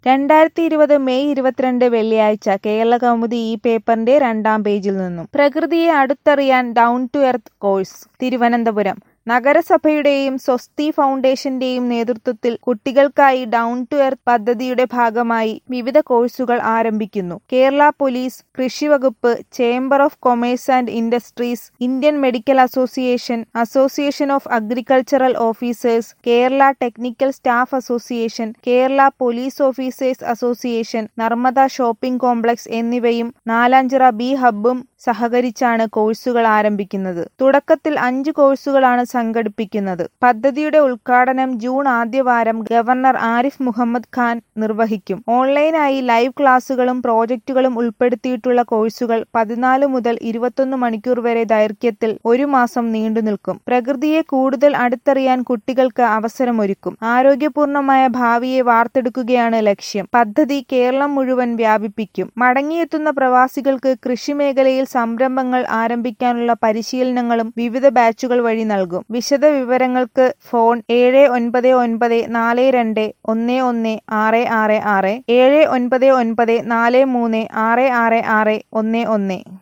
രണ്ടായിരത്തി ഇരുപത് മെയ് ഇരുപത്തിരണ്ട് വെള്ളിയാഴ്ച കേരളകൗമുദി ഈ പേപ്പറിന്റെ രണ്ടാം പേജിൽ നിന്നും പ്രകൃതിയെ അടുത്തറിയാൻ down to earth course Thiruvananthapuram നഗരസഭയുടെയും സ്വസ്തി ഫൗണ്ടേഷന്റെയും നേതൃത്വത്തിൽ കുട്ടികൾക്കായി ഡൗൺ ടു എർത്ത് പദ്ധതിയുടെ ഭാഗമായി വിവിധ കോഴ്സുകൾ ആരംഭിക്കുന്നു കേരള പോലീസ് കൃഷിവകുപ്പ് chamber of commerce and industries Indian medical association association of agricultural officers Kerala technical staff association Kerala police officers association Narmada shopping complex എന്നിവയും നാലാഞ്ചിറ ബി ഹബ്ബും സഹകരിച്ചാണ് കോഴ്സുകൾ ആരംഭിക്കുന്നത് തുടക്കത്തിൽ അഞ്ച് കോഴ്സുകളാണ് സംഘടിപ്പിക്കുന്നത് പദ്ധതിയുടെ ഉദ്ഘാടനം ജൂൺ ആദ്യവാരം ഗവർണർ ആരിഫ് മുഹമ്മദ് ഖാൻ നിർവഹിക്കും ഓൺലൈനായി ലൈവ് ക്ലാസുകളും പ്രോജക്റ്റുകളും ഉൾപ്പെടുത്തിയിട്ടുള്ള കോഴ്സുകൾ പതിനാല് മുതൽ ഇരുപത്തൊന്ന് മണിക്കൂർ വരെ ദൈർഘ്യത്തിൽ ഒരു മാസം നീണ്ടുനിൽക്കും പ്രകൃതിയെ കൂടുതൽ അടുത്തറിയാൻ കുട്ടികൾക്ക് അവസരമൊരുക്കും ആരോഗ്യപൂർണമായ ഭാവിയെ വാർത്തെടുക്കുകയാണ് ലക്ഷ്യം പദ്ധതി കേരളം മുഴുവൻ വ്യാപിപ്പിക്കും മടങ്ങിയെത്തുന്ന പ്രവാസികൾക്ക് കൃഷിമേഖലയിൽ സംരംഭങ്ങൾ ആരംഭിക്കാനുള്ള പരിശീലനങ്ങളും വിവിധ ബാച്ചുകൾ വഴി നൽകും വിശദ വിവരങ്ങൾക്ക് ഫോൺ ഏഴ് ഒൻപത് ഒൻപത് നാല് രണ്ട് ഒന്ന് ഒന്ന് ആറ് ആറ് ആറ് ഏഴ് ഒൻപത് ഒൻപത് നാല് മൂന്ന് ആറ് ആറ് ആറ് ഒന്ന് ഒന്ന്